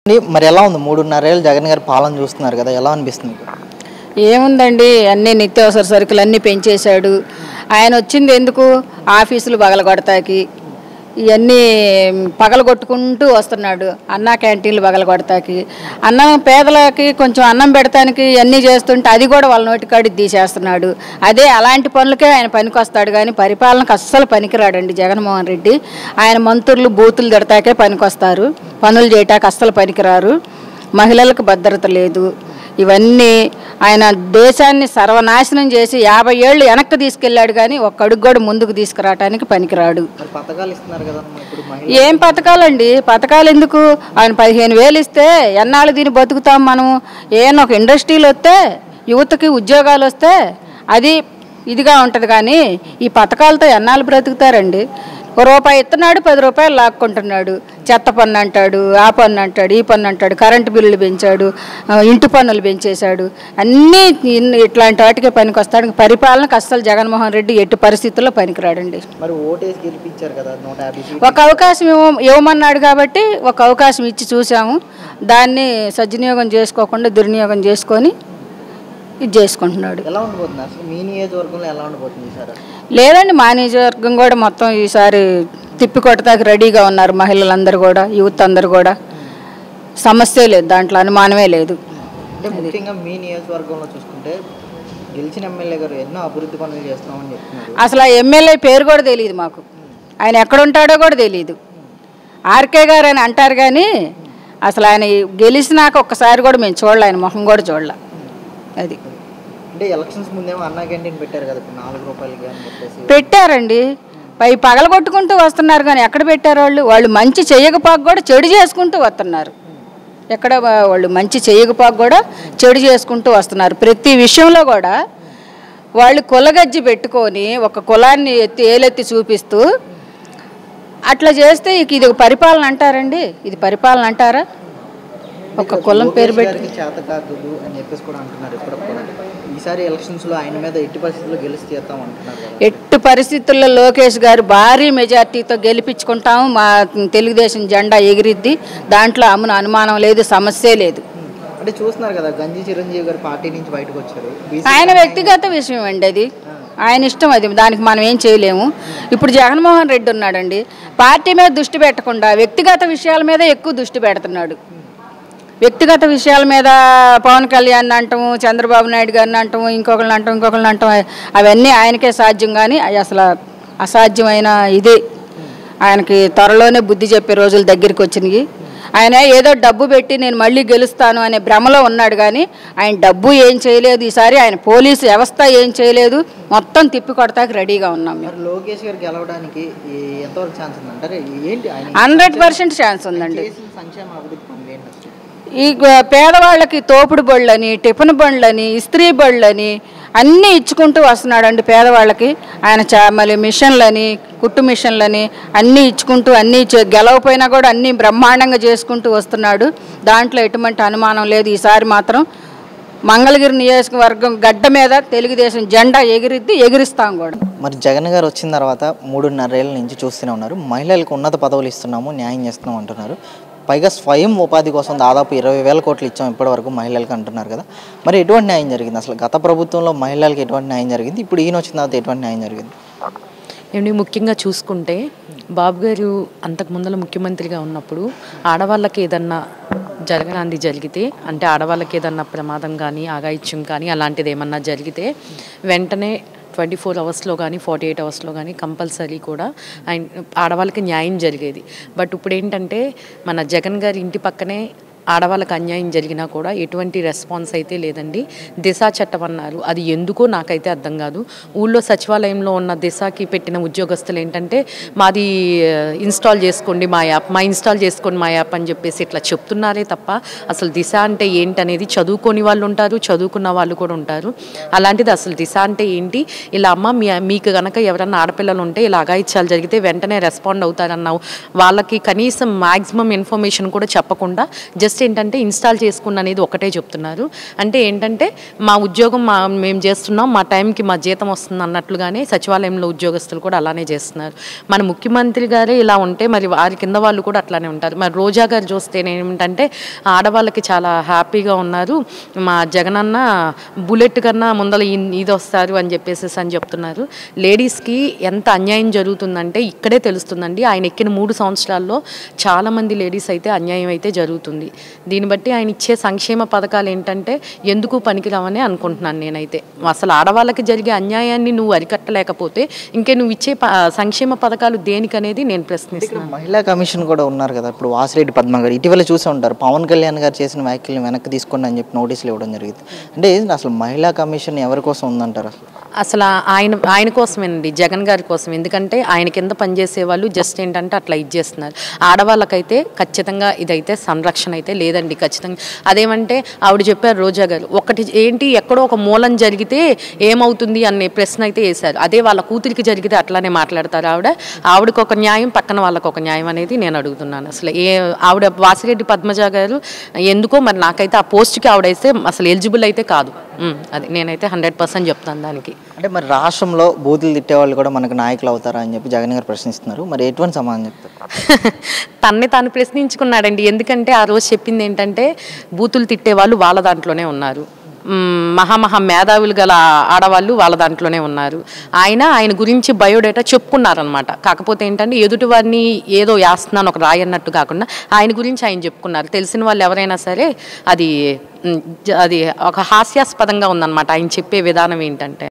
అండి, మరి ఎలా ఉంది మూడున్నరేళ్ళు జగన్ గారి పాలన చూస్తున్నారు కదా ఎలా అనిపిస్తుంది మీకు? ఏముందండి అన్ని నిత్యావసర సరుకులు అన్నీ పెంచేశాడు ఆయన వచ్చింది ఎందుకు ఆఫీసులు పగలగొడతాకి ఇవన్నీ పగలగొట్టుకుంటూ వస్తున్నాడు అన్న క్యాంటీన్లు పగలగొడతాకి అన్నం పేదలకి కొంచెం అన్నం పెడతానికి ఇవన్నీ చేస్తుంటే అది కూడా వాళ్ళ నోటికాడి తీసేస్తున్నాడు అదే అలాంటి పనులకే ఆయన పనికొస్తాడు కానీ పరిపాలనకు అస్సలు పనికిరాడండి జగన్మోహన్ రెడ్డి ఆయన మంత్రులు బూతులు తిడతాకే పనికొస్తారు పనులు చేయటానికి అస్సలు పనికిరారు మహిళలకు భద్రత లేదు ఇవన్నీ ఆయన దేశాన్ని సర్వనాశనం చేసి యాభై ఏళ్ళు వెనక్కి తీసుకెళ్ళాడు కానీ ఒక్క అడుగు కూడా ముందుకు తీసుకురావడానికి పనికిరాడు మరి పథకాలు ఇస్తున్నారు కదా ఇప్పుడు మహిళ ఏం పథకాలండి పథకాలు ఎందుకు ఆయన పదిహేను వేలు ఇస్తే ఎన్నాళ్ళు దీన్ని బతుకుతాం మనం ఏమన్నా ఒక ఇండస్ట్రీలు వస్తే యువతకి ఉద్యోగాలు వస్తే అది ఇదిగా ఉంటుంది కానీ ఈ పథకాలతో ఎన్నాళ్ళు బ్రతుకుతారండి ఒక రూపాయి ఇస్తున్నాడు పది రూపాయలు లాక్కుంటున్నాడు చెత్త పన్ను అంటాడు ఆ పన్ను అంటాడు ఈ పన్ను అంటాడు కరెంటు బిల్లులు పెంచాడు ఆ, ఇంటి పన్నులు పెంచేశాడు అన్నీ ఇన్- ఇట్లాంటి వాటికే పనికి వస్తాడు పరిపాలనకు అస్సలు జగన్మోహన్ రెడ్డి ఎట్టి పరిస్థితుల్లో పనికిరాడండి మరి ఓటేసి గెలిపించారు కదా నూట యాభై సీట్లు ఒక అవకాశం ఇవ్వ ఇవ్వమన్నాడు కాబట్టి ఒక అవకాశం ఇచ్చి చూసాము దాన్ని సద్వినియోగం చేసుకోకుండా దుర్వినియోగం చేసుకొని ఇది చేసుకుంటున్నాడు ఎలా ఉండబోతుంది అసలు మీ నియోజకవర్గంలో ఎలా ఉండబోతుంది సార్ లేదండి మా నియోజకవర్గం కూడా మొత్తం ఈసారి తిప్పి కొట్టడానికి రెడీగా ఉన్నారు మహిళలందరూ కూడా యూత్ అందరూ కూడా సమస్య లేదు దాంట్లో అనుమానమే లేదు అంటే ముఖ్యంగా మీ నియోజకవర్గంలో చూసుకుంటే గెలిచిన ఎమ్మెల్యే గారు ఎన్నో అభివృద్ధి పనులు చేస్తామని చెప్తున్నారు అసలు ఆ ఎమ్మెల్యే పేరు కూడా తెలియదు మాకు ఆయన ఎక్కడ ఉంటాడో కూడా తెలియదు ఆర్కే గారు అని అంటారు కానీ అసలు ఆయన గెలిచినాక ఒక్కసారి కూడా మేము చూడలే ఆయన మొహం కూడా చూడలే అది అంటే ఎలక్షన్స్ ముందేమో అన్నా క్యాంటీన్ పెట్టారు కదా ఇప్పుడు నాలుగు రూపాయలకి అని చెప్పేసి పెట్టారండి పై పగలగొట్టుకుంటూ వస్తున్నారు కానీ ఎక్కడ పెట్టారు వాళ్ళు వాళ్ళు మంచి చెయ్యకపోక కూడా చెడు చేసుకుంటూ వస్తున్నారు ఎక్కడ వా- వాళ్ళు మంచి చెయ్యకపోక కూడా చెడు చేసుకుంటూ వస్తున్నారు ప్రతి విషయంలో కూడా వాళ్ళు కులగజ్జి పెట్టుకొని ఒక కులాన్ని ఎత్తి ఏలెత్తి చూపిస్తూ అట్లా చేస్తే ఇక ఇది పరిపాలన అంటారండి ఇది పరిపాలన అంటారా ఒక కులం పేరు పెట్టి గారికి చేత కాదు అని చెప్పేసి కూడా అంటున్నారు ఇప్పుడు కూడా ఈసారి ఎలక్షన్స్ లో ఆయన మీద ఎట్టి పరిస్థితుల్లో గెలిచి తీస్తాం అంటున్నారు కదా ఎట్టు పరిస్థితుల్లో లోకేష్ గారు భారీ మెజార్టీతో గెలిపించుకుంటాము మా తెలుగుదేశం జెండా ఎగిరిద్ది దాంట్లో అమ్మున అనుమానం లేదు సమస్యే లేదు అంటే చూస్తున్నారు కదా గంజి చిరంజీవి గారు పార్టీ నుంచి బయటకు వచ్చారు బీసీ ఆయన వ్యక్తిగత విషయం అండి అది ఆయన ఇష్టం అది దానికి మనం ఏం చేయలేము ఇప్పుడు జగన్మోహన్ రెడ్డి ఉన్నాడండి పార్టీ మీద దృష్టి పెట్టకుండా వ్యక్తిగత విషయాల మీద ఎక్కువ దృష్టి పెడుతున్నాడు వ్యక్తిగత విషయాల మీద పవన్ కళ్యాణ్ అంటాము చంద్రబాబు నాయుడు గారిని అంటాము ఇంకొకరిని అంటాం ఇంకొకరిని అంటాం అవన్నీ ఆయనకే సాధ్యం కానీ అవి అసలు అసాధ్యమైన ఇదే ఆయనకి త్వరలోనే బుద్ధి చెప్పే రోజులు దగ్గరికి వచ్చినాయి ఆయన ఏదో డబ్బు పెట్టి నేను మళ్ళీ గెలుస్తాను అనే భ్రమలో ఉన్నాడు కానీ ఆయన డబ్బు ఏం చేయలేదు ఈసారి ఆయన పోలీసు వ్యవస్థ ఏం చేయలేదు మొత్తం తిప్పి కొడతాకి రెడీగా ఉన్నాం మేము మరి లోకేష్ గారు గెలవడానికి ఈ- ఎంతవరకు ఛాన్స్ ఉంది అంటారు ఏంటి ఆయన హండ్రెడ్ పర్సెంట్ ఛాన్స్ ఉందండి చేసిన సంక్షేమ అభివృద్ధి పనులు ఏంటి అసలు ఈ గ- పేదవాళ్ళకి తోపుడు బళ్ళని టిఫిన్ బళ్ళని ఇస్త్రీ బళ్ళని అన్నీ ఇచ్చుకుంటూ వస్తున్నాడండి పేదవాళ్ళకి ఆయన చా మళ్ళీ మిషన్లని కుట్టు మిషన్లని అన్నీ ఇచ్చుకుంటూ అన్నీ చే- గెలవపోయినా కూడా అన్నీ బ్రహ్మాండంగా చేసుకుంటూ వస్తున్నాడు దాంట్లో ఎటువంటి అనుమానం లేదు ఈసారి మాత్రం మంగళగిరి నియోజకవర్గం గడ్డ మీద తెలుగుదేశం జెండా ఎగిరిద్ది ఎగిరిస్తాం కూడా మరి జగన్ గారు వచ్చిన తర్వాత మూడున్నరేళ్ళ నుంచి చూస్తూనే ఉన్నారు మహిళలకు ఉన్నత పదవులు ఇస్తున్నాము న్యాయం చేస్తున్నాం అంటున్నారు పైగా స్వయం ఉపాధి కోసం దాదాపు ఇరవై వేల కోట్లు ఇచ్చాం ఇప్పటివరకు మహిళలకు అంటున్నారు కదా మరి ఎటువంటి న్యాయం జరిగింది అసలు గత ప్రభుత్వంలో మహిళలకు ఎటువంటి న్యాయం జరిగింది ఇప్పుడు ఈయన వచ్చిన తర్వాత ఎటువంటి న్యాయం జరిగింది ఏమండి ముఖ్యంగా చూసుకుంటే బాబు గారు అంతకు ముందర ముఖ్యమంత్రిగా ఉన్నప్పుడు ఆడవాళ్ళకి ఏదన్నా జరగనాంది జరిగితే అంటే ఆడవాళ్ళకి ఏదన్నా ప్రమాదం కానీ ఆగాయిత్యం కానీ అలాంటిది ఏమన్నా జరిగితే వెంటనే ట్వంటీ ఫోర్ అవర్స్లో కానీ ఫార్టీ ఎయిట్ అవర్స్లో కానీ కంపల్సరీ కూడా ఆయన ఆడవాళ్ళకి న్యాయం జరిగేది బట్ ఇప్పుడు ఏంటంటే మన జగన్ గారి ఇంటి పక్కనే ఆడవాళ్ళకి అన్యాయం జరిగినా కూడా ఎటువంటి రెస్పాన్స్ అయితే లేదండి దిశా చట్టం అన్నారు అది ఎందుకో నాకైతే అర్థం కాదు ఊళ్ళో సచివాలయంలో ఉన్న దిశాకి పెట్టిన ఉద్యోగస్తులు ఏంటంటే మాది ఇన్స్టాల్ చేసుకోండి మా యాప్ మా ఇన్స్టాల్ చేసుకోండి మా యాప్ అని చెప్పేసి ఇట్లా చెప్తున్నారే తప్ప అసలు దిశ అంటే ఏంటనేది చదువుకొని వాళ్ళు ఉంటారు చదువుకున్న వాళ్ళు కూడా ఉంటారు అలాంటిది అసలు దిశ అంటే ఏంటి ఇలా అమ్మ మీ మీకు గనక ఎవరన్నా ఆడపిల్లలు ఉంటే ఇలా అగాయిత్యాలు జరిగితే వెంటనే రెస్పాండ్ అవుతారన్నావు వాళ్ళకి కనీసం మ్యాక్సిమం ఇన్ఫర్మేషన్ కూడా చెప్పకుండా జస్ట్ జస్ట్ ఏంటంటే ఇన్స్టాల్ చేసుకున్న అనేది ఒకటే చెప్తున్నారు అంటే ఏంటంటే మా ఉద్యోగం మా మేము చేస్తున్నాం మా టైంకి మా జీతం వస్తుంది అన్నట్లుగానే సచివాలయంలో ఉద్యోగస్తులు కూడా అలానే చేస్తున్నారు మన ముఖ్యమంత్రి గారే ఇలా ఉంటే మరి వారి కింద వాళ్ళు కూడా అట్లానే ఉంటారు మరి రోజా గారు చూస్తే ఏమిటంటే ఆడవాళ్ళకి చాలా హ్యాపీగా ఉన్నారు మా జగనన్న బుల్లెట్ కన్నా ముందర ఇన్- ఇది వస్తారు అని చెప్పేసి అని చెప్తున్నారు లేడీస్కి ఎంత అన్యాయం జరుగుతుందంటే ఇక్కడే తెలుస్తుందండి ఆయన ఎక్కిన మూడు సంవత్సరాల్లో చాలామంది లేడీస్ అయితే అన్యాయం అయితే జరుగుతుంది దీన్ని బట్టి ఆయన ఇచ్చే సంక్షేమ పథకాలు ఏంటంటే ఎందుకు పనికిరావని అనుకుంటున్నాను నేనైతే అసలు ఆడవాళ్ళకి జరిగే అన్యాయాన్ని నువ్వు అరికట్టలేకపోతే ఇంకే నువ్వు ఇచ్చే ప- సంక్షేమ పథకాలు దేనికనేది నేను ప్రశ్నిస్తున్నాను మహిళా కమిషన్ కూడా ఉన్నారు కదా ఇప్పుడు వాసిరెడ్డి పద్మ గారు ఇటీవల చూసే ఉంటారు పవన్ కళ్యాణ్ గారు చేసిన వ్యాఖ్యలను వెనక్కి తీసుకోండి అని చెప్పి నోటీసులు ఇవ్వడం జరిగింది అంటే అసలు మహిళా కమిషన్ ఎవరి కోసం ఉందంటారు అసలు? అసలు ఆయన ఆయన కోసమేనండి జగన్ గారి కోసం ఎందుకంటే ఆయన కింద పనిచేసే వాళ్ళు జస్ట్ ఏంటంటే అట్లా ఇచ్చేస్తున్నారు ఆడవాళ్ళకైతే ఖచ్చితంగా ఇదైతే సంరక్షణ అయితే లేదండి ఖచ్చితంగా అదేమంటే ఆవిడ చెప్పారు రోజా గారు ఒకటి ఏంటి ఎక్కడో ఒక మూలం జరిగితే ఏమవుతుంది అనే ప్రశ్న అయితే వేశారు అదే వాళ్ళ కూతురికి జరిగితే అట్లానే మాట్లాడతారు ఆవిడ ఆవిడకి ఒక న్యాయం పక్కన వాళ్ళకి ఒక న్యాయం అనేది నేను అడుగుతున్నాను అసలు ఏ ఆవిడ వాసిరెడ్డి పద్మజ గారు ఎందుకో మరి నాకైతే ఆ పోస్ట్కి ఆవిడైతే అసలు ఎలిజిబుల్ అయితే కాదు ఉమ్, అది నేనైతే హండ్రెడ్ పర్సెంట్ చెప్తాను దానికి అంటే మరి రాష్ట్రంలో బూతులు తిట్టేవాళ్ళు కూడా మనకు నాయకులు అవుతారా అని చెప్పి జగన్ గారు ప్రశ్నిస్తున్నారు మరి ఎటువంటి సమాధానం చెప్తారు తన్ని తాను ప్రశ్నించుకున్నాడండి ఎందుకంటే ఆ రోజు చెప్పింది ఏంటంటే బూతులు తిట్టే వాళ్ళు వాళ్ళ దాంట్లోనే ఉన్నారు మ్మ్, మహామహా మేధావులు గల ఆడవాళ్ళు వాళ్ళ దాంట్లోనే ఉన్నారు ఆయన ఆయన గురించి బయోడేటా చెప్పుకున్నారనమాట కాకపోతే ఏంటంటే ఎదుటి వారిని ఏదో వేస్తున్నాను ఒక రాయి అన్నట్టు కాకుండా ఆయన గురించి ఆయన చెప్పుకున్నారు తెలిసిన వాళ్ళు ఎవరైనా సరే అది మ్, జ- అది ఒక హాస్యాస్పదంగా ఉందన్నమాట ఆయన చెప్పే విధానం ఏంటంటే